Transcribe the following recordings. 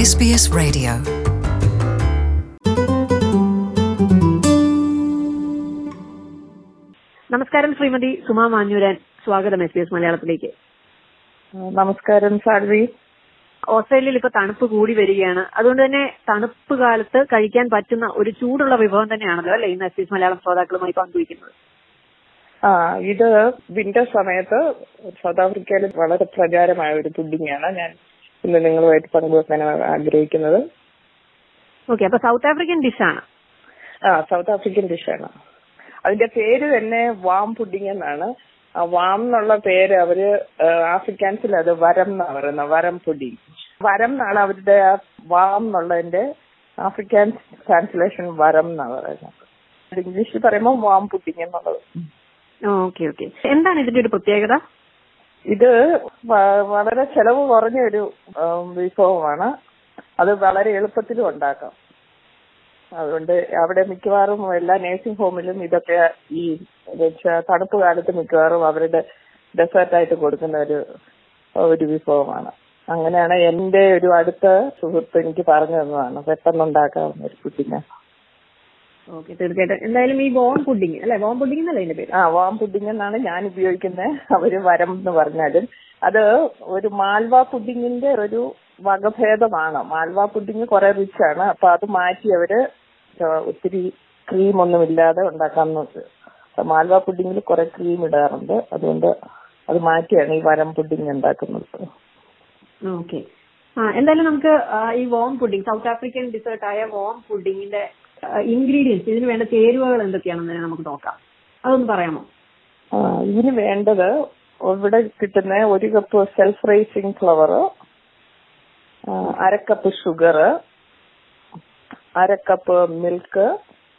SBS Radio. നമസ്കാരം ശ്രീമതി സുമാ മാഞ്ഞൂരൻ സ്വാഗതം S B S മലയാളത്തിലേക്ക് നമസ്കാരം സാൽവി ഓസ്ട്രേലിയയിൽ ഇപ്പൊ തണുപ്പ് കൂടി വരികയാണ് അതുകൊണ്ട് തന്നെ തണുപ്പ് കാലത്ത് കഴിക്കാൻ പറ്റുന്ന ഒരു ചൂടുള്ള വിഭവം തന്നെയാണല്ലോ അല്ലെ ഇന്ന് എസ് ബി എസ് മലയാളം ശ്രോതാക്കളുമായി പങ്കുവയ്ക്കുന്നത് ആ ഇത് വിന്റർ സമയത്ത് സൗത്ത് ആഫ്രിക്കയിൽ വളരെ പ്രചാരമായ ഒരു പുഡിംഗാണ് ഞാൻ ഇന്ന് നിങ്ങളുമായിട്ട് പങ്കുവെക്കാൻ ആഗ്രഹിക്കുന്നത് ഓക്കെ അപ്പൊ സൗത്ത് ആഫ്രിക്കൻ ഡിഷാണ് ആ സൗത്ത് ആഫ്രിക്കൻ ഡിഷാണ് അതിന്റെ പേര് തന്നെ വാം പുഡിംഗ് എന്നാണ് ആ വാം എന്നുള്ള പേര് അവര് ആ, ആഫ്രിക്കാൻസിൽ അത് വരം എന്നാ പറയുന്നത് വരം പുഡിംഗ് വരം എന്നാണ് അവരുടെ ആ വാം എന്നുള്ളതിന്റെ ആഫ്രിക്കാൻസ് ട്രാൻസ്ലേഷൻ വരം എന്നാ പറയുന്നത് ഇംഗ്ലീഷിൽ പറയുമ്പോൾ വാം പുഡിംഗ് എന്നുള്ളത് ഓക്കെ ഓക്കെ എന്താണ് ഇതിന്റെ ഒരു പ്രത്യേകത ഇത് വ- വളരെ ചെലവ് കുറഞ്ഞ ഒരു ഉം, വിഭവമാണ് അത് വളരെ എളുപ്പത്തിലും ഉണ്ടാക്കാം അതുകൊണ്ട് അവിടെ മിക്കവാറും എല്ലാ നേഴ്സിംഗ് ഹോമിലും ഇതൊക്കെ ഈ വെച്ച- തണുപ്പ് കാലത്ത് മിക്കവാറും അവരുടെ ഡെസേർട്ടായിട്ട് കൊടുക്കുന്ന ഒരു ഒരു വിഭവമാണ് അങ്ങനെയാണ് എന്റെ ഒരു അടുത്ത സുഹൃത്ത് എനിക്ക് പറഞ്ഞു തന്നതാണ് പെട്ടെന്ന് ഉണ്ടാക്കാവുന്ന ഒരു പുഡിങ് ഓക്കെ തീർച്ചയായിട്ടും എന്തായാലും ഈ വോം പുഡിംഗ് അല്ലെ വോം പുഡിംഗ് എന്നല്ലേ ഇതിന്റെ പേര് ആ വാം പുഡിംഗ് എന്നാണ് ഞാൻ ഉപയോഗിക്കുന്നത് അവര് വരം എന്ന് പറഞ്ഞാലും അത് ഒരു മാൽവ പുഡിങ്ങിന്റെ ഒരു വകഭേദമാണ് മാൽവ പുഡിങ് കുറെ റിച്ച് ആണ് അപ്പൊ അത് മാറ്റി അവര് ഒത്തിരി ക്രീം ഒന്നും ഇല്ലാതെ ഉണ്ടാക്കാൻ നോക്ക് അപ്പൊ മാൽവ പുഡിങ്ങിൽ കുറെ ക്രീം ഇടാറുണ്ട് അതുകൊണ്ട് അത് മാറ്റിയാണ് ഈ വരം പുഡിങ് ഉണ്ടാക്കുന്നത് ഓക്കെ ആ എന്തായാലും നമുക്ക് ആ, ഈ വോം പുഡിംഗ് സൗത്ത് ആഫ്രിക്കൻ ഡിസേർട്ടായ വോം പുഡിങ്ങിന്റെ ഇൻഗ്രീഡിയൻസ് ഇതിന് വേണ്ട ചേരുവകൾ എന്തൊക്കെയാണെന്ന് നമുക്ക് നോക്കാം അതൊന്ന് പറയാമോ ആ, ഇതിന് വേണ്ടത് ഇവിടെ കിട്ടുന്ന ഒരു കപ്പ് സെൽഫ് റൈസിങ് ഫ്ലവർ അരക്കപ്പ് ഷുഗർ അരക്കപ്പ് മിൽക്ക്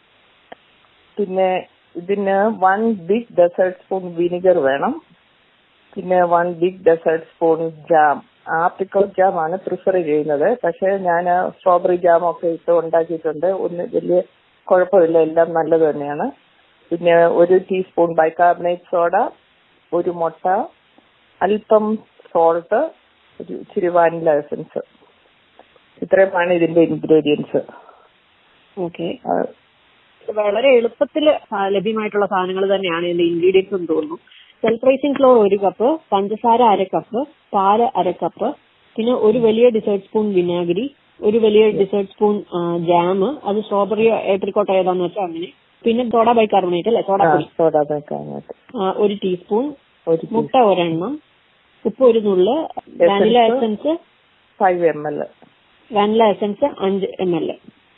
പിന്നെ ഇതിന് one big dessert spoon vinegar വേണം പിന്നെ one big dessert spoon jam apricot jam ആണ് പ്രിഫർ ചെയ്യുന്നത് പക്ഷെ ഞാൻ സ്ട്രോബെറി ജാം ഒക്കെ ഇട്ട് ഉണ്ടാക്കിയിട്ടുണ്ട് ഒന്ന് വലിയ കുഴപ്പമില്ല എല്ലാം നല്ലത് തന്നെയാണ് പിന്നെ ഒരു ടീസ്പൂൺ ബൈകാർബണേറ്റ് സോഡ ഒരു മുട്ട അല്പം സോൾട്ട് ഒരു ഇച്ചിരി വാനില എസൻസ് ഇത്രയുമാണ് ഇതിന്റെ ഇൻഗ്രീഡിയൻസ് ഓക്കെ വളരെ എളുപ്പത്തിൽ ലഭ്യമായിട്ടുള്ള സാധനങ്ങൾ തന്നെയാണ് ഇതിന്റെ ഇൻഗ്രീഡിയൻസ് എന്ന് തോന്നുന്നു സെൽഫ് റൈസിംഗ് ഫ്ലോർ ഒരു കപ്പ് പഞ്ചസാര അര കപ്പ് പാല് അര കപ്പ് പിന്നെ ഒരു വലിയ ഡിസേർട്ട് സ്പൂൺ വിനാഗിരി ഒരു വലിയ ഡിസേർട്ട് സ്പൂൺ ജാം അത് സ്ട്രോബെറി ഏപ്രിക്കോട്ട ഏതാന്ന് വെച്ചാൽ അങ്ങനെ പിന്നെ സോഡ ബൈകാർബണേറ്റ് അല്ലെ സോഡ പൊടി സോഡ ബേക്കാനായിട്ട് ആ, ഒരു ടീസ്പൂൺ ഒരു മുട്ട ഒരെണ്ണം ഉപ്പ് ഒരു നുള്ള് vanilla essence five M L vanilla essence അഞ്ച് എം എൽ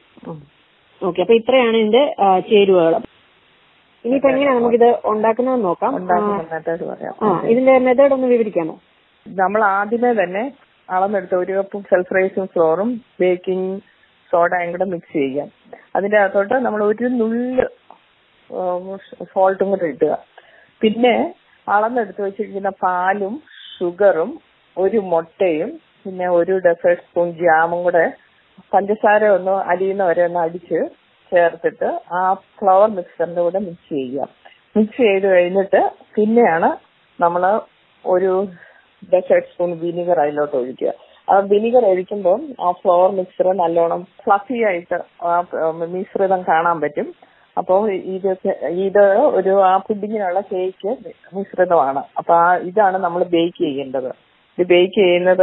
ഓക്കെ അപ്പൊ ഇത്രയാണ് ഇതിന്റെ ചേരുവകൾ ഇനിയിപ്പോ എങ്ങനെയാ നമുക്കിത് ഉണ്ടാക്കുന്നത് നോക്കാം ആ, ഉണ്ടാക്കുന്നത് പറയാം ആ ഇതിന്റെ മെത്തേഡ് ഒന്ന് വിവരിക്കാമോ നമ്മൾ ആദ്യമേ തന്നെ അളന്നെടുത്ത ഒരു കപ്പ് സെൽഫ് റൈസിങ് ഫ്ലോറും ബേക്കിംഗ് സോഡയും കൂടെ മിക്സ് ചെയ്യാം അതിന്റെ അകത്തോട്ട് നമ്മൾ ഒരു നുള്ള് സോൾട്ടും കൂടെ ഇടുക പിന്നെ അളന്നെടുത്ത് വെച്ചിരിക്കുന്ന പാലും ഷുഗറും ഒരു മുട്ടയും പിന്നെ ഒരു ഡെസേർട്ട് സ്പൂൺ ജാമും കൂടെ പഞ്ചസാര ഒന്ന് അലിയുന്ന വരെ ഒന്ന് അടിച്ച് ചേർത്തിട്ട് ആ ഫ്ലവർ മിക്സറിന്റെ കൂടെ മിക്സ് ചെയ്യുക മിക്സ് ചെയ്ത് കഴിഞ്ഞിട്ട് പിന്നെയാണ് നമ്മൾ ഒരു ഡെസേർട്ട് സ്പൂൺ വിനീഗർ അതിലോട്ട് ഒഴിക്കുക ആ വിനീഗർ ഒഴിക്കുമ്പോൾ ആ ഫ്ലവർ മിക്സർ നല്ലോണം ഫ്ലഫി ആയിട്ട് ആ മിശ്രിതം കാണാൻ പറ്റും അപ്പോൾ ഇത് ഇത് ഒരു ആ പുഡിങ്ങിനുള്ള കേക്ക് മിശ്രിതമാണ് അപ്പൊ ആ ഇതാണ് നമ്മൾ ബേക്ക് ചെയ്യേണ്ടത് ഇത് ബേക്ക് ചെയ്യുന്നത്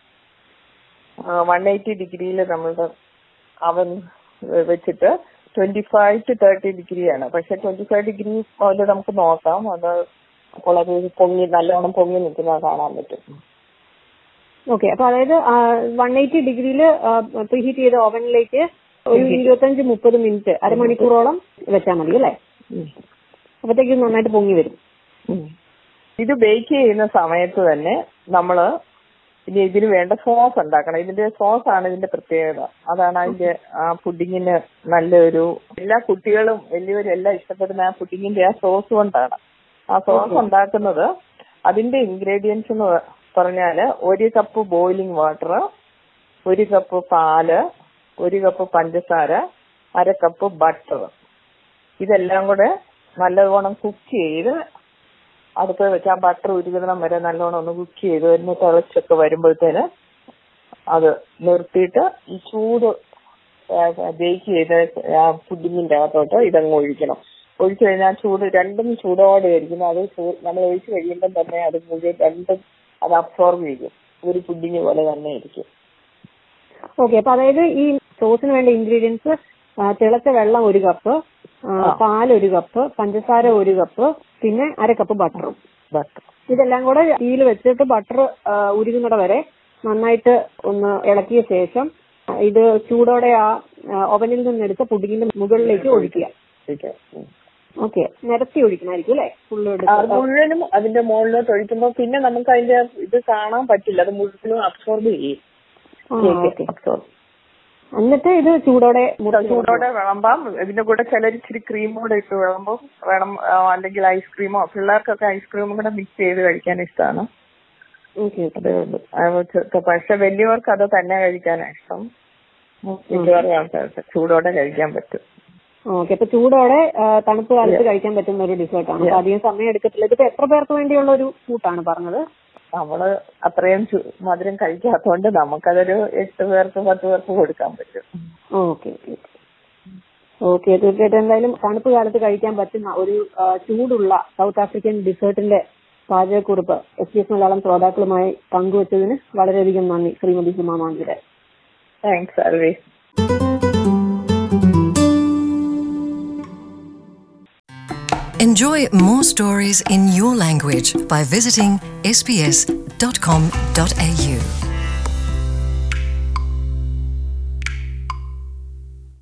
വൺ എയ്റ്റി ഡിഗ്രിയിൽ നമ്മളുടെ അവൻ വെച്ചിട്ട് ട്വന്റി ഫൈവ് ടു തേർട്ടി ഡിഗ്രിയാണ് പക്ഷെ ട്വന്റി ഫൈവ് ഡിഗ്രി പോലെ നമുക്ക് നോക്കാം അത് അപ്പോൾ അത് പൊങ്ങി നല്ലോണം പൊങ്ങി നിൽക്കുന്നത് കാണാൻ പറ്റും ഓക്കെ അപ്പൊ അതായത് വൺ എയ്റ്റി ഡിഗ്രിയിൽ പ്രീഹീറ്റ് ചെയ്ത ഓവനിലേക്ക് ഒരു ഇരുപത്തഞ്ച് മുപ്പത് മിനിറ്റ് അരമണിക്കൂറോളം വെച്ചാൽ മതി അല്ലേ ഉം. അപ്പത്തേക്കും നന്നായിട്ട് പൊങ്ങി വരും ഉം. ഇത് ബേക്ക് ചെയ്യുന്ന സമയത്ത് തന്നെ നമ്മള് ഇനി ഇതിന് വേണ്ട സോസ് ഉണ്ടാക്കണം ഇതിന്റെ സോസ് ആണ് ഇതിന്റെ പ്രത്യേകത അതാണ് അതിന്റെ ആ പുഡിങ്ങിന് നല്ലൊരു എല്ലാ കുട്ടികളും വലിയവരും എല്ലാം ഇഷ്ടപ്പെടുന്ന ആ പുഡിങ്ങിന്റെ ആ സോസ് കൊണ്ടാണ് ആ സോസ് ഉണ്ടാക്കുന്നത് അതിന്റെ ഇൻഗ്രീഡിയൻസ് എന്ന് പറഞ്ഞാല് ഒരു കപ്പ് ബോയിലിംഗ് വാട്ടർ ഒരു കപ്പ് പാല് ഒരു കപ്പ് പഞ്ചസാര അര കപ്പ് ബട്ടർ ഇതെല്ലാം കൂടെ നല്ലവണ്ണം കുക്ക് ചെയ്ത് അടുപ്പ് വെച്ച് ആ ബട്ടർ ഉരുകുന്നിടം വരെ നല്ലോണം ഒന്ന് കുക്ക് ചെയ്ത് ഒന്ന് തിളച്ചൊക്കെ വരുമ്പോഴത്തേന് അത് നിർത്തിയിട്ട് ഈ ചൂട് ബേക്ക് ചെയ്ത ആ പുഡിങ്ങിന്റെ അകത്തോട്ട് ഇതങ്ങ് ഒഴിക്കണം ഒഴിച്ചു കഴിഞ്ഞാൽ ചൂട് രണ്ടും ചൂടോടെ ആയിരിക്കും അത് ചൂ- നമ്മൾ ഒഴിച്ചു കഴിയുമ്പോൾ തന്നെ അത് മുഴുവൻ രണ്ടും അത് അബ്സോർബ് ചെയ്യും ഒരു പുഡിങ് പോലെ തന്നെ ഇരിക്കും ഓക്കെ അപ്പൊ അതായത് ഈ സോസിന് വേണ്ട ഇൻഗ്രീഡിയൻസ് തിളച്ച വെള്ളം ഒരു കപ്പ് പാൽ ഒരു കപ്പ് പഞ്ചസാര ഒരു കപ്പ് പിന്നെ അര കപ്പ് ബട്ടറും ബട്ടർ ഇതെല്ലാം കൂടെ തീയിൽ വെച്ചിട്ട് ബട്ടർ ഉരുകുന്നിട വരെ നന്നായിട്ട് ഒന്ന് ഇളക്കിയ ശേഷം ഇത് ചൂടോടെ ആ ഓവനിൽ നിന്നെടുത്ത പുഡിങ്ങിന്റെ മുകളിലേക്ക് ഒഴിക്കുക ഓക്കെ നിരത്തി ഒഴിക്കണമായിരിക്കും അല്ലെ ഫുള്ള് അത് എടുത്ത് മുഴുവനും അതിന്റെ മുകളിലോട്ട് ഒഴിക്കുമ്പോൾ പിന്നെ നമുക്ക് അതിന്റെ ഇത് കാണാൻ പറ്റില്ല അത് മുഴുവനും അബ്സോർബ് ചെയ്യും ഓക്കെ എന്നിട്ട് ഇത് ചൂടോടെ മുറിച്ച് ചൂടോടെ വിളമ്പാം ഇതിന്റെ കൂടെ ചിലർ ഇച്ചിരി ക്രീം കൂടെ ഇട്ട് വിളമ്പും വേണം ആ, അല്ലെങ്കിൽ ഐസ്ക്രീമോ പിള്ളേർക്കൊക്കെ ഐസ്ക്രീമും കൂടെ മിക്സ് ചെയ്ത് കഴിക്കാൻ ഇഷ്ടമാണ് ഓക്കെ ഓക്കെ അതേ ഉള്ളൂ അത് ചെ- പക്ഷെ വലിയവർക്ക് അത് തന്നെ കഴിക്കാനാണ് ഇഷ്ടം മിക്കവാറും ആൾക്കാർക്ക് ചൂടോടെ കഴിക്കാൻ പറ്റും ഓക്കെ അപ്പൊ ചൂടോടെ ആ, തണുപ്പ് കാലത്ത് കഴിക്കാൻ പറ്റുന്ന ഒരു ഡിസേർട്ടാണ് അപ്പൊ അധികം സമയം എടുക്കത്തില്ല ഇതിപ്പോ എത്ര പേർക്ക് വേണ്ടിയുള്ള ഒരു കൂട്ടാണ് പറഞ്ഞത് നമ്മള് അത്രയും ചു- മധുരം കഴിക്കാത്തതുകൊണ്ട് നമുക്കതൊരു എട്ട് പേർക്ക് പത്ത് പേർക്ക് കൊടുക്കാൻ പറ്റും ഓക്കെ ഓക്കെ ഓക്കെ തീർച്ചയായിട്ടും എന്തായാലും തണുപ്പ് കാലത്ത് കഴിക്കാൻ പറ്റുന്ന ഒരു ആ, ചൂടുള്ള സൗത്ത് ആഫ്രിക്കൻ ഡിസേർട്ടിന്റെ പാചകക്കുറിപ്പ് എസ് പി എസ് മലയാളം ശ്രോതാക്കളുമായി പങ്കുവച്ചതിന് വളരെയധികം നന്ദി ശ്രീമതി Suma Manjira thanks always Enjoy more stories in your language by visiting sbs.com.au.